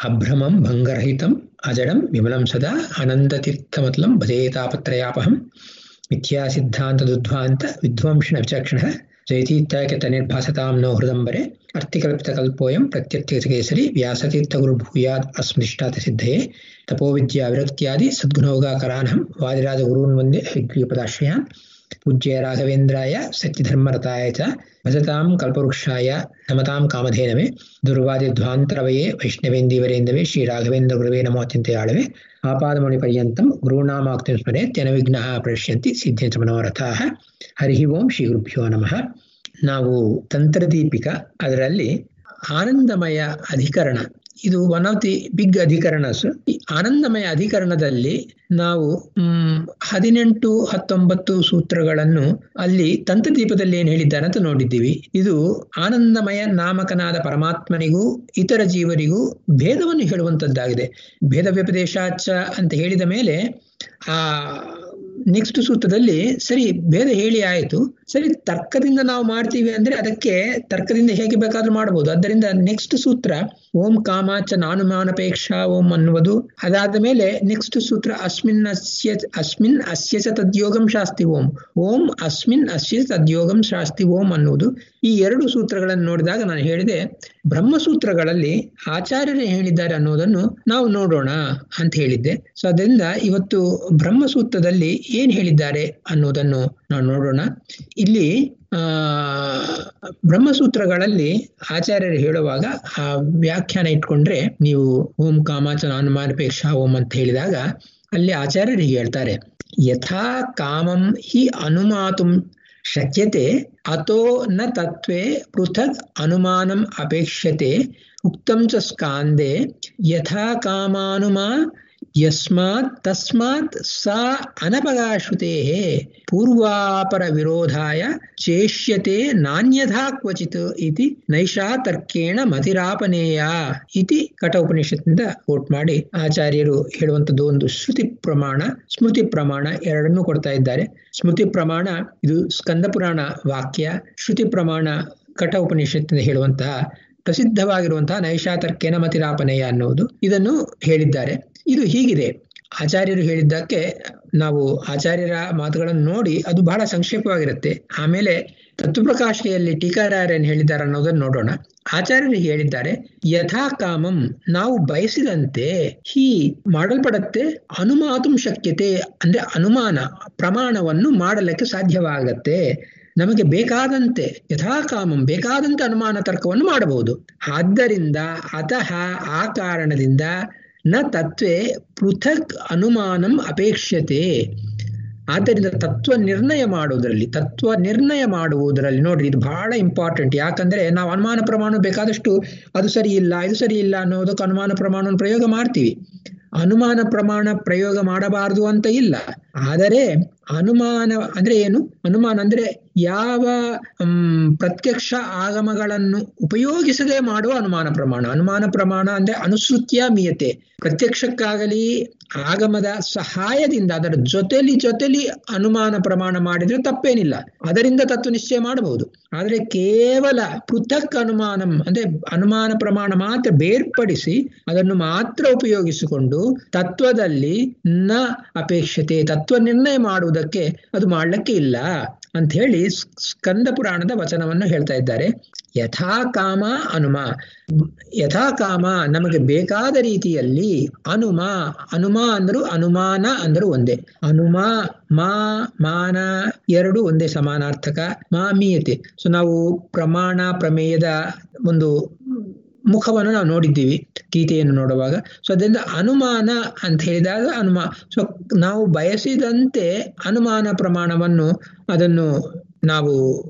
ಅಭ್ರಮಂ ಭಂಗರಹಿತಂ ಅಜಡಂ ವಿಮಲಂ ಸದಾ ಅನಂತತೀರ್ಥಮತಲಂ ಭಜೇತಾಪತ್ರಯಾಪಹಂ ಮಿಥ್ಯಾ ಸಿದ್ಧಾಂತದುದ್ಧ್ವಾಂತ ವಿದ್ವಾಂಸನ ವಿಚಕ್ಷಣ ಜಯತೀರ್ಥಾಯಕ ನಿರ್ಭಾಸತಾಂ ನೋ ಹೃದಂಬರೆ ಅರ್ಥಿಕಲ್ಪಿತಕಲ್ಪೋಯಂ ಪ್ರತ್ಯರ್ಥಿಕೇಸರಿ ವ್ಯಾಸತೀರ್ಥಗುರುಭೂಯಾದ್ ಅಸ್ಮೃಷ್ಟಾತ ಸಿದ್ಧಯೇ ತಪೋವಿದ್ಯಾ ವಿರಕ್ತ್ಯಾದಿ ಸದ್ಗುಣೋಗಾಕರಾನಹಂ ವಾದಿರಾಜ ಗುರೂನ್ ವಂದೇ ಹರಿಗ್ರೀಪದಾಶ್ರಯಾನ್ ಪೂಜ್ಯ ರಾಘವೇಂದ್ರಾಯ ಸತ್ಯಧರ್ಮರತಾಯ ಚ ಭಜತಾಂ ಕಲ್ಪವೃಕ್ಷಾಯ ನಮತಾಂ ಕಾಮಧೇನವೇ ದುರ್ವಾದಿಧ್ವಾಂತರವಯೇ ವೈಷ್ಣವೇಂದೀವರೇಂದವೇ ಶ್ರೀ ರಾಘವೇಂದ್ರ ಗುರುವೇ ನಮೋ ಅತ್ಯಂತೆಯಾಳವೆ ಆಪಾದಮೌಳಿ ಪರ್ಯಂತಂ ಗುರುನಾಮಾಕ್ತಿಂ ಸ್ಮರೆ ತೆನ ವಿಘ್ನಃ ಪ್ರಶ್ಯಂತಿ ಸಿದ್ಧಂತ ಮನೋರಥಾಃ ಹರಿ ಓಂ ಶ್ರೀ ಗುರುಭ್ಯೋ ನಮಃ ನಾವು ತಂತ್ರದೀಪಿಕ ಅದರಲ್ಲಿ ಆನಂದಮಯ ಅಧಿಕರಣ ಇದು ಒನ್ ಆಫ್ ದಿ ಬಿಗ್ ಅಧಿಕರಣಸ್ ಈ ಆನಂದಮಯ ಅಧಿಕರಣದಲ್ಲಿ ನಾವು ಹ್ಮ್ ಹದಿನೆಂಟು ಹತ್ತೊಂಬತ್ತು ಸೂತ್ರಗಳನ್ನು ಅಲ್ಲಿ ತಂತ್ರದೀಪದಲ್ಲಿ ಏನ್ ಹೇಳಿದ್ದಾರೆ ಅಂತ ನೋಡಿದ್ದೀವಿ ಇದು ಆನಂದಮಯ ನಾಮಕನಾದ ಪರಮಾತ್ಮನಿಗೂ ಇತರ ಜೀವರಿಗೂ ಭೇದವನ್ನು ಹೇಳುವಂತದ್ದಾಗಿದೆ ಭೇದ ವ್ಯಪದೇಶಾಚ ಅಂತ ಹೇಳಿದ ಮೇಲೆ ಆ ನೆಕ್ಸ್ಟ್ ಸೂತ್ರದಲ್ಲಿ ಸರಿ ಭೇದ ಹೇಳಿ ಆಯಿತು ಸರಿ ತರ್ಕದಿಂದ ನಾವು ಮಾಡ್ತೀವಿ ಅಂದ್ರೆ ಅದಕ್ಕೆ ತರ್ಕದಿಂದ ಹೇಗೆ ಬೇಕಾದ್ರೂ ಮಾಡಬಹುದು ಆದ್ದರಿಂದ ನೆಕ್ಸ್ಟ್ ಸೂತ್ರ ಓಂ ಕಾಮಾಚ ನಾನುಮಾನಪೇಕ್ಷಾ ಓಂ ಅನ್ನುವುದು ಅದಾದ ಮೇಲೆ ನೆಕ್ಸ್ಟ್ ಸೂತ್ರ ಅಸ್ಮಿನ್ ಅಸ್ಯ ಅಸ್ಮಿನ್ ಅಸ್ಯ ಚ ತದ್ಯೋಗಂ ಶಾಸ್ತಿ ಓಂ ಓಂ ಅಸ್ಮಿನ್ ಅಸ್ಯ ತದ್ಯೋಗಂ ಶಾಸ್ತಿ ಓಂ ಅನ್ನುವುದು ಈ ಎರಡು ಸೂತ್ರಗಳನ್ನು ನೋಡಿದಾಗ ನಾನು ಹೇಳಿದೆ ಬ್ರಹ್ಮಸೂತ್ರಗಳಲ್ಲಿ ಆಚಾರ್ಯರು ಹೇಳಿದ್ದಾರೆ ಅನ್ನೋದನ್ನು ನಾವು ನೋಡೋಣ ಅಂತ ಹೇಳಿದ್ದೆ ಸೊ ಅದರಿಂದ ಇವತ್ತು ಬ್ರಹ್ಮಸೂತ್ರದಲ್ಲಿ ಏನ್ ಹೇಳಿದ್ದಾರೆ ಅನ್ನೋದನ್ನು ನಾವು ನೋಡೋಣ ಇಲ್ಲಿ ಆ ಬ್ರಹ್ಮಸೂತ್ರಗಳಲ್ಲಿ ಆಚಾರ್ಯರು ಹೇಳುವಾಗ ಆ ವ್ಯಾಖ್ಯಾನ ಇಟ್ಕೊಂಡ್ರೆ ನೀವು ಓಂ ಕಾಮಾಚನ ಅನುಮಾನಪೇಕ್ಷಾ ಓಂ ಅಂತ ಹೇಳಿದಾಗ ಅಲ್ಲಿ ಆಚಾರ್ಯರು ಹೇಳ್ತಾರೆ ಯಥಾ ಕಾಮಂ ಹಿ ಅನುಮಾತುಂ ಶಕ್ಯತೆ ಅತೋ ನ ತತ್ವೇ ಪೃಥಕ್ ಅನುಮಾನಂ ಅಪೇಕ್ಷ್ಯತೆ ಉಕ್ತಂ ಚ ಸ್ಕಾಂದೆ ಯಥಾ ಕಾಮಾನುಮಾ ಯಸ್ಮಾತ್ ತಸ್ಮಾತ್ ಸಾ ಅನಪಗಾಶ್ರುತೆ ಪೂರ್ವಾಪರ ವಿರೋಧಾಯ ಚೇಷ್ಯತೆ ನಾನ್ಯಥಾ ಕ್ವಚಿತ್ ಇತಿ ನೈಷಾ ತರ್ಕೇಣ ಮತಿರಾಪನೇಯ ಇತಿ ಕಠ ಉಪನಿಷತ್ನಿಂದ ಕೋಟ್ ಮಾಡಿ ಆಚಾರ್ಯರು ಹೇಳುವಂತದ್ದು ಒಂದು ಶ್ರುತಿ ಪ್ರಮಾಣ ಸ್ಮೃತಿ ಪ್ರಮಾಣ ಎರಡನ್ನೂ ಕೊಡ್ತಾ ಇದ್ದಾರೆ ಸ್ಮೃತಿ ಪ್ರಮಾಣ ಇದು ಸ್ಕಂದ ಪುರಾಣ ವಾಕ್ಯ ಶ್ರುತಿ ಪ್ರಮಾಣ ಕಠ ಉಪನಿಷತ್ತಿನಿಂದ ಹೇಳುವಂತಹ ಪ್ರಸಿದ್ಧವಾಗಿರುವಂತಹ ನೈಷಾತರ್ಕೇನ ಮತಿರಾಪನೆಯ ಅನ್ನುವುದು ಇದನ್ನು ಹೇಳಿದ್ದಾರೆ ಇದು ಹೀಗಿದೆ ಆಚಾರ್ಯರು ಹೇಳಿದ್ದಕ್ಕೆ ನಾವು ಆಚಾರ್ಯರ ಮಾತುಗಳನ್ನು ನೋಡಿ ಅದು ಬಹಳ ಸಂಕ್ಷೇಪವಾಗಿರುತ್ತೆ ಆಮೇಲೆ ತತ್ವಪ್ರಕಾಶಿಯಲ್ಲಿ ಟೀಕಾರಾಯರೇನು ಹೇಳಿದ್ದಾರೆ ಅನ್ನೋದನ್ನು ನೋಡೋಣ ಆಚಾರ್ಯರು ಹೇಳಿದ್ದಾರೆ ಯಥಾ ಕಾಮಂ ನಾವು ಬಯಸಿದಂತೆ ಹೀ ಮಾಡಲ್ಪಡತ್ತೆ ಅನುಮಾತು ಶಕ್ಯತೆ ಅಂದ್ರೆ ಅನುಮಾನ ಪ್ರಮಾಣವನ್ನು ಮಾಡಲಿಕ್ಕೆ ಸಾಧ್ಯವಾಗತ್ತೆ ನಮಗೆ ಬೇಕಾದಂತೆ ಯಥಾಕಾಮಂ ಬೇಕಾದಂತೆ ಅನುಮಾನ ತರ್ಕವನ್ನು ಮಾಡಬಹುದು ಆದ್ದರಿಂದ ಅತಃ ಆ ಕಾರಣದಿಂದ ನ ತತ್ವೇ ಪೃಥಕ್ ಅನುಮಾನಂ ಅಪೇಕ್ಷತೆ ಆದ್ದರಿಂದ ತತ್ವ ನಿರ್ಣಯ ಮಾಡುವುದರಲ್ಲಿ ತತ್ವ ನಿರ್ಣಯ ಮಾಡುವುದರಲ್ಲಿ ನೋಡ್ರಿ ಇದು ಬಹಳ ಇಂಪಾರ್ಟೆಂಟ್ ಯಾಕಂದ್ರೆ ನಾವು ಅನುಮಾನ ಪ್ರಮಾಣ ಬೇಕಾದಷ್ಟು ಅದು ಸರಿ ಇಲ್ಲ ಇದು ಸರಿ ಇಲ್ಲ ಅನ್ನೋದಕ್ಕೆ ಅನುಮಾನ ಪ್ರಮಾಣವನ್ನು ಪ್ರಯೋಗ ಮಾಡ್ತೀವಿ ಅನುಮಾನ ಪ್ರಮಾಣ ಪ್ರಯೋಗ ಮಾಡಬಾರದು ಅಂತ ಇಲ್ಲ ಆದರೆ ಅನುಮಾನ ಅಂದ್ರೆ ಏನು ಅನುಮಾನ ಅಂದ್ರೆ ಯಾವ ಪ್ರತ್ಯಕ್ಷ ಆಗಮಗಳನ್ನು ಉಪಯೋಗಿಸದೆ ಮಾಡುವ ಅನುಮಾನ ಪ್ರಮಾಣ ಅನುಮಾನ ಪ್ರಮಾಣ ಅಂದ್ರೆ ಅನುಸೃತ್ಯ ಮೀಯತೆ ಪ್ರತ್ಯಕ್ಷಕ್ಕಾಗಲಿ ಆಗಮದ ಸಹಾಯದಿಂದ ಅದರ ಜೊತೆಲಿ ಜೊತೆಲಿ ಅನುಮಾನ ಪ್ರಮಾಣ ಮಾಡಿದ್ರೆ ತಪ್ಪೇನಿಲ್ಲ ಅದರಿಂದ ತತ್ವ ನಿಶ್ಚಯ ಮಾಡಬಹುದು ಆದರೆ ಕೇವಲ ಪೃಥಕ್ ಅನುಮಾನಂ ಅಂದ್ರೆ ಅನುಮಾನ ಪ್ರಮಾಣ ಮಾತ್ರ ಬೇರ್ಪಡಿಸಿ ಅದನ್ನು ಮಾತ್ರ ಉಪಯೋಗಿಸಿಕೊಂಡು ತತ್ವದಲ್ಲಿ ನ ಅಪೇಕ್ಷತೆ ತತ್ವ ನಿರ್ಣಯ ಮಾಡುವುದಕ್ಕೆ ಅದು ಮಾಡ್ಲಿಕ್ಕೆ ಇಲ್ಲ ಅಂತ ಹೇಳಿ ಸ್ಕಂದ ಪುರಾಣದ ವಚನವನ್ನು ಹೇಳ್ತಾ ಇದ್ದಾರೆ ಯಥಾ ಕಾಮ ಅನುಮ ಯಥಾ ಕಾಮ ನಮಗೆ ಬೇಕಾದ ರೀತಿಯಲ್ಲಿ ಅನುಮ ಅನುಮ ಅಂದ್ರು ಅನುಮಾನ ಅಂದ್ರು ಒಂದೇ ಅನುಮ ಮಾ ಮಾನ ಎರಡು ಒಂದೇ ಸಮಾನಾರ್ಥಕ ಮಾಮೀಯತೆ ಸೊ ನಾವು ಪ್ರಮಾಣ ಪ್ರಮೇಯದ ಒಂದು ಮುಖವನ್ನು ನಾವು ನೋಡಿದ್ದೀವಿ ಗೀತೆಯನ್ನು ನೋಡುವಾಗ ಸೊ ಅದರಿಂದ ಅನುಮಾನ ಅಂತ ಹೇಳಿದಾಗ ಅನುಮಾ ಸೊ ನಾವು ಬಯಸಿದಂತೆ ಅನುಮಾನ ಪ್ರಮಾಣವನ್ನು ಅದನ್ನು ನಾವು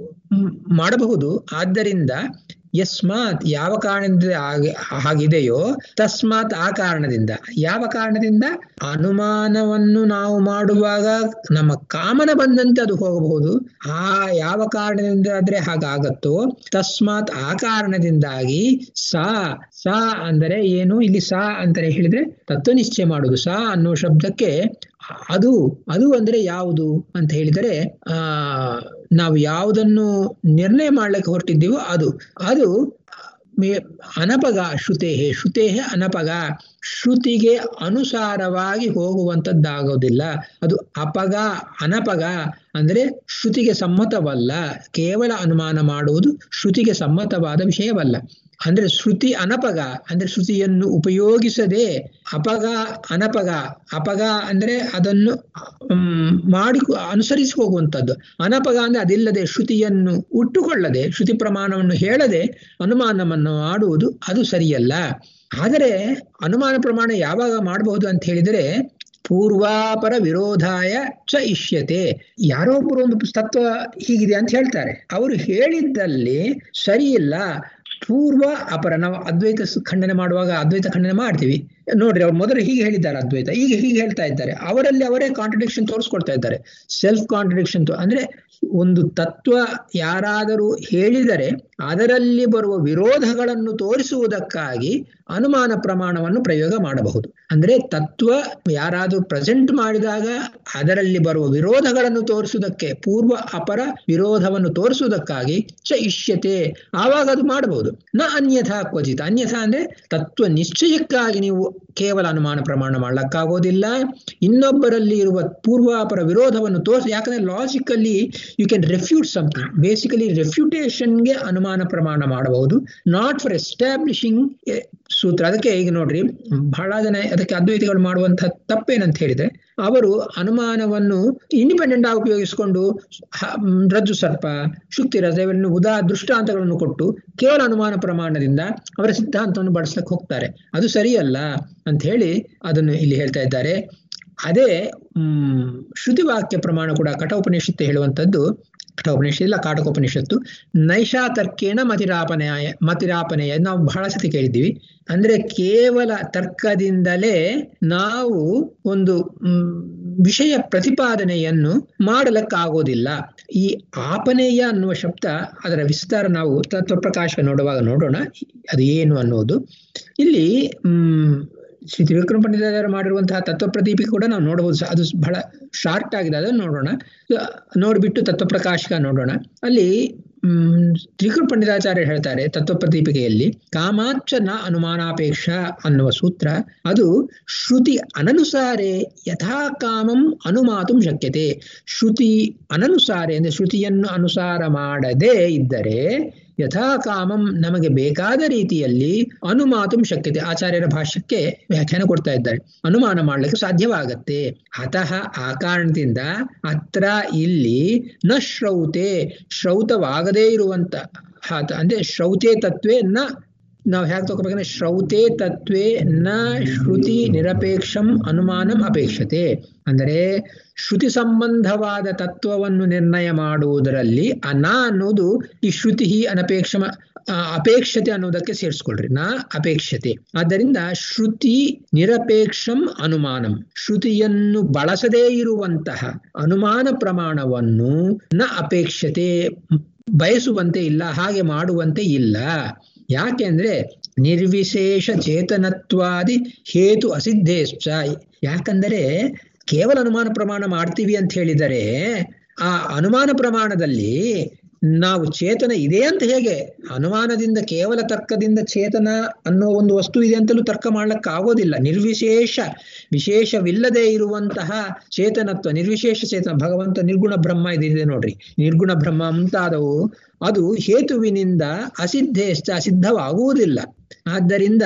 ಮಾಡಬಹುದು ಆದ್ದರಿಂದ ಯಸ್ಮಾತ್ ಯಾವ ಕಾರಣದಿಂದ ಆಗಿದೆಯೋ ತಸ್ಮಾತ್ ಆ ಕಾರಣದಿಂದ ಯಾವ ಕಾರಣದಿಂದ ಅನುಮಾನವನ್ನು ನಾವು ಮಾಡುವಾಗ ನಮ್ಮ ಕಾಮನ ಬಂದಂತೆ ಅದು ಹೋಗಬಹುದು ಆ ಯಾವ ಕಾರಣದಿಂದ ಆದ್ರೆ ಹಾಗಾಗತ್ತೋ ತಸ್ಮಾತ್ ಆ ಕಾರಣದಿಂದಾಗಿ ಸಾ ಸಾ ಅಂದರೆ ಏನು ಇಲ್ಲಿ ಸಾ ಅಂತಾನೆ ಹೇಳಿದ್ರೆ ತತ್ವ ನಿಶ್ಚಯ ಮಾಡುದು ಸಾ ಅನ್ನೋ ಶಬ್ದಕ್ಕೆ ಅದು ಅದು ಅಂದ್ರೆ ಯಾವುದು ಅಂತ ಹೇಳಿದರೆ ಆ ನಾವು ಯಾವುದನ್ನು ನಿರ್ಣಯ ಮಾಡ್ಲಿಕ್ಕೆ ಹೊರಟಿದ್ದೀವೋ ಅದು ಅದು ಅನಪಗ ಶ್ರುತೆ ಶ್ರುತೆ ಅನಪಗ ಶ್ರುತಿಗೆ ಅನುಸಾರವಾಗಿ ಹೋಗುವಂಥದ್ದಾಗೋದಿಲ್ಲ ಅದು ಅಪಗ ಅನಪಗ ಅಂದ್ರೆ ಶ್ರುತಿಗೆ ಸಮ್ಮತವಲ್ಲ ಕೇವಲ ಅನುಮಾನ ಮಾಡುವುದು ಶ್ರುತಿಗೆ ಸಮ್ಮತವಾದ ವಿಷಯವಲ್ಲ ಅಂದ್ರೆ ಶ್ರುತಿ ಅನಪಗ ಅಂದ್ರೆ ಶ್ರುತಿಯನ್ನು ಉಪಯೋಗಿಸದೆ ಅಪಗ ಅನಪಗ ಅಪಗ ಅಂದ್ರೆ ಅದನ್ನು ಮಾಡಿ ಅನುಸರಿಸಿ ಹೋಗುವಂಥದ್ದು ಅನಪಗ ಅಂದ್ರೆ ಅದಿಲ್ಲದೆ ಶ್ರುತಿಯನ್ನು ಉಟ್ಟುಕೊಳ್ಳದೆ ಶ್ರುತಿ ಪ್ರಮಾಣವನ್ನು ಹೇಳದೆ ಅನುಮಾನವನ್ನು ಮಾಡುವುದು ಅದು ಸರಿಯಲ್ಲ ಆದರೆ ಅನುಮಾನ ಪ್ರಮಾಣ ಯಾವಾಗ ಮಾಡಬಹುದು ಅಂತ ಹೇಳಿದರೆ ಪೂರ್ವಾಪರ ವಿರೋಧಾಯ ಚ ಇಷ್ಯತೆ ಯಾರೋ ಒಬ್ಬರು ಒಂದು ತತ್ವ ಹೀಗಿದೆ ಅಂತ ಹೇಳ್ತಾರೆ ಅವರು ಹೇಳಿದ್ದಲ್ಲಿ ಸರಿಯಿಲ್ಲ ಪೂರ್ವ ಅಪರ ನಾವು ಅದ್ವೈತ ಖಂಡನೆ ಮಾಡುವಾಗ ಅದ್ವೈತ ಖಂಡನೆ ಮಾಡ್ತೀವಿ ನೋಡ್ರಿ ಅವ್ರು ಮೊದಲು ಹೀಗೆ ಹೇಳಿದ್ದಾರೆ ಅದ್ವೈತ ಈಗ ಹೀಗೆ ಹೇಳ್ತಾ ಇದ್ದಾರೆ ಅವರಲ್ಲಿ ಅವರೇ ಕಾಂಟ್ರಡಿಕ್ಷನ್ ತೋರಿಸ್ಕೊಡ್ತಾ ಇದ್ದಾರೆ ಸೆಲ್ಫ್ ಕಾಂಟ್ರಡಿಕ್ಷನ್ ಅಂದ್ರೆ ಒಂದು ತತ್ವ ಯಾರಾದರೂ ಹೇಳಿದರೆ ಅದರಲ್ಲಿ ಬರುವ ವಿರೋಧಗಳನ್ನು ತೋರಿಸುವುದಕ್ಕಾಗಿ ಅನುಮಾನ ಪ್ರಮಾಣವನ್ನು ಪ್ರಯೋಗ ಮಾಡಬಹುದು ಅಂದ್ರೆ ತತ್ವ ಯಾರಾದರೂ ಪ್ರೆಸೆಂಟ್ ಮಾಡಿದಾಗ ಅದರಲ್ಲಿ ಬರುವ ವಿರೋಧಗಳನ್ನು ತೋರಿಸುವುದಕ್ಕೆ ಪೂರ್ವ ಅಪರ ವಿರೋಧವನ್ನು ತೋರಿಸುವುದಕ್ಕಾಗಿ ಚ ಇಷ್ಯತೆ ಆವಾಗ ಅದು ಮಾಡಬಹುದು ನ ಅನ್ಯಥಾ ಕ್ವಚಿತ ಅನ್ಯಥಾ ಅಂದ್ರೆ ತತ್ವ ನಿಶ್ಚಯಕ್ಕಾಗಿ ನೀವು ಕೇವಲ ಅನುಮಾನ ಪ್ರಮಾಣ ಮಾಡ್ಲಕ್ಕಾಗೋದಿಲ್ಲ ಇನ್ನೊಬ್ಬರಲ್ಲಿ ಇರುವ ಪೂರ್ವಾಪರ ವಿರೋಧವನ್ನು ತೋರಿಸಿ ಯಾಕಂದ್ರೆ logically you can refute something basically ರೆಫ್ಯೂಟೇಷನ್ಗೆ ಅನುಮಾನ ಪ್ರಮಾಣ ಮಾಡಬಹುದು ನಾಟ್ ಫಾರ್ ಎಸ್ಟಾಬ್ಲಿಷಿಂಗ್ ಸೂತ್ರ ಅದಕ್ಕೆ ಈಗ ನೋಡ್ರಿ ಬಹಳ ಜನ ಅದಕ್ಕೆ ಅದ್ವೈತಿಗಳು ಮಾಡುವಂತಹ ತಪ್ಪೇನಂತ ಹೇಳಿದ್ರೆ ಅವರು ಅನುಮಾನವನ್ನು ಇಂಡಿಪೆಂಡೆಂಟ್ ಆಗಿ ಉಪಯೋಗಿಸಿಕೊಂಡು ರಜ್ಜು ಸರ್ಪ ಶುಕ್ತಿ ರಜ ಇವನ್ನು ಉದಾ ದೃಷ್ಟಾಂತಗಳನ್ನು ಕೊಟ್ಟು ಕೇವಲ ಅನುಮಾನ ಪ್ರಮಾಣದಿಂದ ಅವರ ಸಿದ್ಧಾಂತವನ್ನು ಬಳಸಲಿಕ್ಕೆ ಹೋಗ್ತಾರೆ ಅದು ಸರಿಯಲ್ಲ ಅಂತ ಹೇಳಿ ಅದನ್ನು ಇಲ್ಲಿ ಹೇಳ್ತಾ ಇದ್ದಾರೆ ಅದೇ ಹ್ಮ್ ಶ್ರುತಿವಾಕ್ಯ ಪ್ರಮಾಣ ಕೂಡ ಕಠೋಪನಿಷತ್ತು ಹೇಳುವಂಥದ್ದು ಕಠೋಪನಿಷತ್ತು ಇಲ್ಲ ಕಾಟಕೋಪನಿಷತ್ತು ನೈಷಾತರ್ಕೇಣ ಮತಿರಾಪನೆಯ ಮತಿರಾಪನೆಯ ನಾವು ಬಹಳ ಸತಿ ಕೇಳಿದ್ದೀವಿ ಅಂದ್ರೆ ಕೇವಲ ತರ್ಕದಿಂದಲೇ ನಾವು ಒಂದು ವಿಷಯ ಪ್ರತಿಪಾದನೆಯನ್ನು ಮಾಡಲಕ್ಕಾಗೋದಿಲ್ಲ ಈ ಆಪನೆಯ ಅನ್ನುವ ಶಬ್ದ ಅದರ ವಿಸ್ತಾರ ನಾವು ತತ್ವಪ್ರಕಾಶ ನೋಡುವಾಗ ನೋಡೋಣ ಅದು ಏನು ಅನ್ನೋದು ಇಲ್ಲಿ ಹ್ಮ್ ಶ್ರೀ ತ್ರಿವಿಕ್ರಮ ಪಂಡಿತಾಚಾರ್ಯ ಮಾಡಿರುವಂತಹ ತತ್ವ ಪ್ರದೀಪಿಕೆ ಕೂಡ ನಾವು ನೋಡಬಹುದು ಅದು ಬಹಳ ಶಾರ್ಟ್ ಆಗಿದೆ ಅದನ್ನು ನೋಡೋಣ ನೋಡ್ಬಿಟ್ಟು ತತ್ವಪ್ರಕಾಶಕ ನೋಡೋಣ ಅಲ್ಲಿ ಹ್ಮ್ ತ್ರಿಕೃಪ ಪಂಡಿತಾಚಾರ್ಯ ಹೇಳ್ತಾರೆ ತತ್ವ ಪ್ರದೀಪಿಕೆಯಲ್ಲಿ ಕಾಮಾಚ ನ ಅನುಮಾನಾಪೇಕ್ಷ ಅನ್ನುವ ಸೂತ್ರ ಅದು ಶ್ರುತಿ ಅನನುಸಾರೇ ಯಥಾ ಕಾಮಂ ಅನುಮಾತು ಶಕ್ಯತೆ ಶ್ರುತಿ ಅನನುಸಾರೆ ಅಂದ್ರೆ ಶ್ರುತಿಯನ್ನು ಅನುಸಾರ ಮಾಡದೇ ಇದ್ದರೆ ಯಥಾ ಕಾಮಂ ನಮಗೆ ಬೇಕಾದ ರೀತಿಯಲ್ಲಿ ಅನುಮಾತು ಶಕ್ಯತೆ ಆಚಾರ್ಯರ ಭಾಷ್ಯಕ್ಕೆ ವ್ಯಾಖ್ಯಾನ ಕೊಡ್ತಾ ಇದ್ದಾರೆ ಅನುಮಾನ ಮಾಡಲಿಕ್ಕೆ ಸಾಧ್ಯವಾಗತ್ತೆ ಅತಃ ಆ ಕಾರಣದಿಂದ ಅತ್ರ ಇಲ್ಲಿ ನ ಶ್ರೌತೆ ಶ್ರೌತವಾಗದೇ ಇರುವಂತ ಅಂದ್ರೆ ಶ್ರೌತೆ ತತ್ವೇ ನ ನಾವು ಹೇಗೆ ತಗೋಬೇಕಂದ್ರೆ ಶ್ರೌತೆ ತತ್ವೇ ನ ಶ್ರುತಿ ನಿರಪೇಕ್ಷಂ ಅನುಮಾನಂ ಅಪೇಕ್ಷತೆ ಅಂದರೆ ಶ್ರುತಿ ಸಂಬಂಧವಾದ ತತ್ವವನ್ನು ನಿರ್ಣಯ ಮಾಡುವುದರಲ್ಲಿ ಅನ ಅನ್ನೋದು ಈ ಶ್ರುತಿ ಅನಪೇಕ್ಷಮ ಅಪೇಕ್ಷತೆ ಅನ್ನೋದಕ್ಕೆ ಸೇರಿಸ್ಕೊಳ್ರಿ ನಾ ಅಪೇಕ್ಷತೆ ಆದ್ದರಿಂದ ಶ್ರುತಿ ನಿರಪೇಕ್ಷಂ ಅನುಮಾನಂ ಶ್ರುತಿಯನ್ನು ಬಳಸದೇ ಇರುವಂತಹ ಅನುಮಾನ ಪ್ರಮಾಣವನ್ನು ನ ಅಪೇಕ್ಷತೆ ಬಯಸುವಂತೆ ಇಲ್ಲ ಹಾಗೆ ಮಾಡುವಂತೆ ಇಲ್ಲ ಯಾಕೆಂದ್ರೆ ನಿರ್ವಿಶೇಷ ಚೇತನತ್ವಾದಿ ಹೇತು ಅಸಿದ್ಧೇಶ್ಚ ಯಾಕಂದರೆ ಕೇವಲ ಅನುಮಾನ ಪ್ರಮಾಣ ಮಾಡ್ತೀವಿ ಅಂತ ಹೇಳಿದರೆ ಆ ಅನುಮಾನ ಪ್ರಮಾಣದಲ್ಲಿ ನಾವು ಚೇತನ ಇದೆ ಅಂತ ಹೇಗೆ ಅನುಮಾನದಿಂದ ಕೇವಲ ತರ್ಕದಿಂದ ಚೇತನ ಅನ್ನೋ ಒಂದು ವಸ್ತು ಇದೆ ಅಂತಲೂ ತರ್ಕ ಮಾಡ್ಲಿಕ್ಕೆ ಆಗೋದಿಲ್ಲ ನಿರ್ವಿಶೇಷ ವಿಶೇಷವಿಲ್ಲದೆ ಇರುವಂತಹ ಚೇತನತ್ವ ನಿರ್ವಿಶೇಷ ಚೇತನ ಭಗವಂತ ನಿರ್ಗುಣ ಬ್ರಹ್ಮ ಇದಿದೆ ನೋಡ್ರಿ ನಿರ್ಗುಣ ಬ್ರಹ್ಮ ಮುಂತಾದವು ಅದು ಹೇತುವಿನಿಂದ ಅಸಿದ್ಧೇಶ್ಚ ಅಸಿದ್ಧವಾಗುವುದಿಲ್ಲ ಆದ್ದರಿಂದ